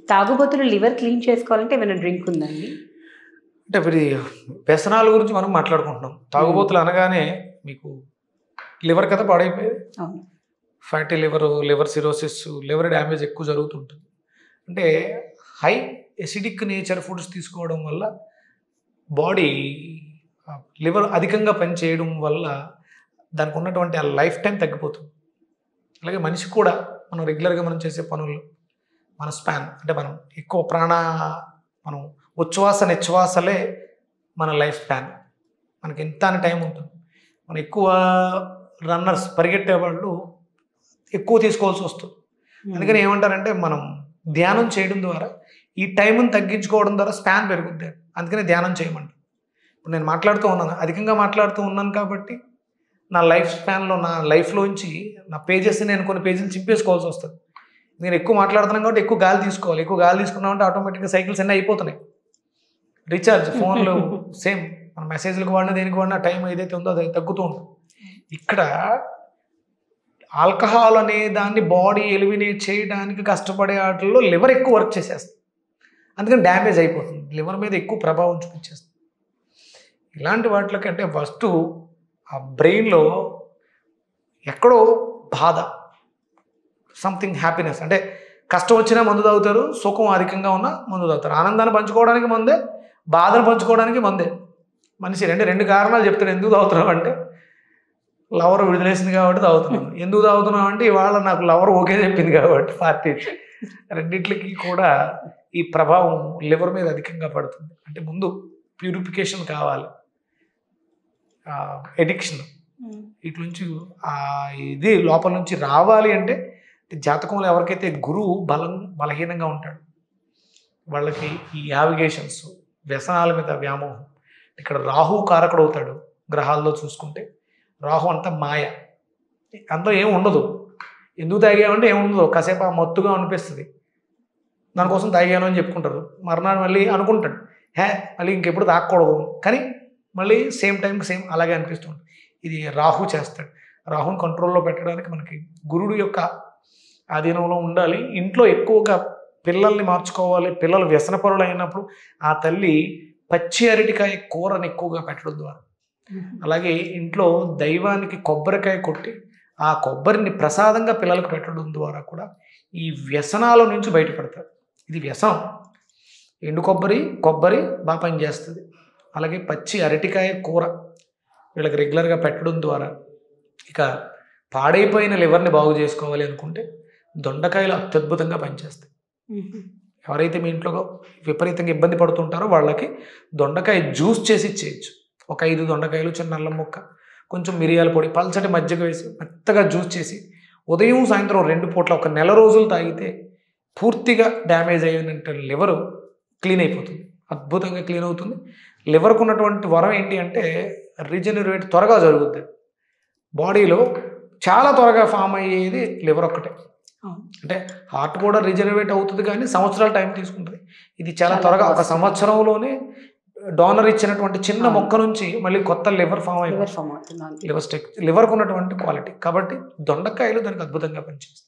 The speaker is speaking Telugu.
తాగుబోతులు లివర్ క్లీన్ చేసుకోవాలంటే ఏమైనా డ్రింక్ ఉందండి అంటే మరి వ్యసనాల గురించి మనం మాట్లాడుకుంటున్నాం తాగుబోతులు అనగానే మీకు లివర్ కదా పాడైపోయేది అవును fatty liver liver cirrhosis liver damage ఎక్కువ జరుగుతుంటుంది అంటే హై ఎసిడిక్ నేచర్ ఫుడ్స్ తీసుకోవడం వల్ల బాడీ లివర్ అధికంగా పనిచేయడం వల్ల దానికి ఉన్నటువంటి ఆ లైఫ్ టైం తగ్గిపోతుంది అలాగే మనిషి కూడా మనం రెగ్యులర్గా మనం చేసే పనులు మన స్పాన్ అంటే మనం ఎక్కువ ప్రాణ మనం ఉచ్ఛ్వాస నిశ్వాసలే మన లైఫ్ స్పాన్ మనకి ఎంత అని టైం ఉంటుంది మనం ఎక్కువ రన్నర్స్ పరిగెట్టే వాళ్ళు ఎక్కువ తీసుకోవాల్సి వస్తుంది అందుకని ఏమంటారంటే మనం ధ్యానం చేయడం ద్వారా ఈ టైంని తగ్గించుకోవడం ద్వారా స్పాన్ పెరుగుద్ది అందుకని ధ్యానం చేయమంట ఇప్పుడు నేను మాట్లాడుతూ ఉన్నాను అధికంగా మాట్లాడుతూ ఉన్నాను కాబట్టి నా లైఫ్ స్పాన్లో నా లైఫ్లోంచి నా పేజెస్ నేను కొన్ని పేజీలు చింపేసుకోవాల్సి వస్తుంది నేను ఎక్కువ మాట్లాడుతున్నాను కాబట్టి ఎక్కువ గాలి తీసుకోవాలి ఎక్కువ గాలి తీసుకున్నామంటే ఆటోమేటిక్గా సైకిల్స్ అన్నీ అయిపోతున్నాయి రీఛార్జ్ ఫోన్లు సేమ్ మన మెసేజ్లకు వాడినా దేనికి వాడినా టైం ఏదైతే ఉందో అది తగ్గుతూ ఉంటుంది ఇక్కడ ఆల్కహాల్ అనే దాన్ని బాడీ ఎలిమినేట్ చేయడానికి కష్టపడే వాటిల్లో లివర్ ఎక్కువ వర్క్ చేసేస్తుంది అందుకని డ్యామేజ్ అయిపోతుంది లివర్ మీద ఎక్కువ ప్రభావం చూపించేస్తుంది ఇలాంటి వాటికి అంటే ఫస్ట్ ఆ బ్రెయిన్లో ఎక్కడో బాధ సంథింగ్ హ్యాపీనెస్ అంటే కష్టం వచ్చినా మందు తాగుతారు సుఖం అధికంగా ఉన్నా మందు తాగుతారు ఆనందాన్ని పంచుకోవడానికి మందే బాధను పంచుకోవడానికి మందే మనిషి రెండు రెండు కారణాలు చెప్తాడు ఎందుకు తాగుతున్నావు అంటే లవర్ విడుదలేసింది కాబట్టి తాగుతున్నాను ఎందుకు తాగుతున్నావు అంటే ఇవాళ నాకు లవర్ ఓకే చెప్పింది కాబట్టి పార్టీ రెండిట్లకి కూడా ఈ ప్రభావం లివర్ మీద అధికంగా పడుతుంది అంటే ముందు ప్యూరిఫికేషన్ కావాలి ఎడిక్షన్ ఇటు నుంచి ఆ ఇది లోపల నుంచి రావాలి అంటే జాతకంలో ఎవరికైతే గురువు బలం బలహీనంగా ఉంటాడు వాళ్ళకి ఈ యావిగేషన్స్ వ్యసనాల మీద వ్యామోహం ఇక్కడ రాహు కారకుడు అవుతాడు గ్రహాల్లో చూసుకుంటే రాహు అంతా మాయ అందులో ఏం ఉండదు ఎందుకు తాగామంటే ఏం ఉండదు కాసేపు ఆ మత్తుగా అనిపిస్తుంది దానికోసం తాగాను అని చెప్పుకుంటారు మర్నాడు మళ్ళీ అనుకుంటాడు హే మళ్ళీ ఇంకెప్పుడు తాగకూడదు కానీ మళ్ళీ సేమ్ టైంకి సేమ్ అలాగే అనిపిస్తుంది ఇది రాహు చేస్తాడు రాహుని కంట్రోల్లో పెట్టడానికి మనకి గురుడు యొక్క ఆధీనంలో ఉండాలి ఇంట్లో ఎక్కువగా పిల్లల్ని మార్చుకోవాలి పిల్లలు వ్యసనపరులు అయినప్పుడు ఆ తల్లి పచ్చి అరటికాయ కూరని ఎక్కువగా పెట్టడం ద్వారా అలాగే ఇంట్లో దైవానికి కొబ్బరికాయ కొట్టి ఆ కొబ్బరిని ప్రసాదంగా పిల్లలకు పెట్టడం ద్వారా కూడా ఈ వ్యసనాల నుంచి బయటపడతారు ఇది వ్యసనం ఎండు కొబ్బరి కొబ్బరి బాగా పనిచేస్తుంది అలాగే పచ్చి అరటికాయ కూర వీళ్ళకి రెగ్యులర్గా పెట్టడం ద్వారా ఇక పాడైపోయిన లివర్ని బాగు చేసుకోవాలి అనుకుంటే దొండకాయలు అత్యద్భుతంగా పనిచేస్తాయి ఎవరైతే మీ ఇంట్లో విపరీతంగా ఇబ్బంది పడుతుంటారో వాళ్ళకి దొండకాయ జ్యూస్ చేసి ఇచ్చేయచ్చు ఒక ఐదు దొండకాయలు చిన్న అల్లం ముక్క కొంచెం మిరియాల పొడి పల్చటి మజ్జిగ వేసి మెత్తగా జ్యూస్ చేసి ఉదయం సాయంత్రం రెండు పూట్ల ఒక నెల రోజులు తాగితే పూర్తిగా డ్యామేజ్ అయినట్టు లివర్ క్లీన్ అయిపోతుంది అద్భుతంగా క్లీన్ అవుతుంది లివర్కు ఉన్నటువంటి వరం ఏంటి అంటే రీజనరేట్ త్వరగా జరుగుద్ది బాడీలో చాలా త్వరగా ఫామ్ అయ్యేది లివర్ ఒక్కటే అవును. అంటే హార్ట్ కూడా రిజనరేట్ అవుతుంది కానీ సంవత్సరాల టైం తీసుకుంటుంది ఇది చాలా చాలా త్వరగా ఒక fast. సంవత్సరంలోనే డోనర్ ఇచ్చినటువంటి చిన్న అవును. మొక్క నుంచి మళ్ళీ కొత్త లివర్ ఫామ్ అయిపోతుంది లివర్ ఫామ్ అవుతుంది లివర్ స్టెక్ లివర్కు ఉన్నటువంటి క్వాలిటీ కాబట్టి దొండకాయలు దానికి అద్భుతంగా పనిచేస్తాయి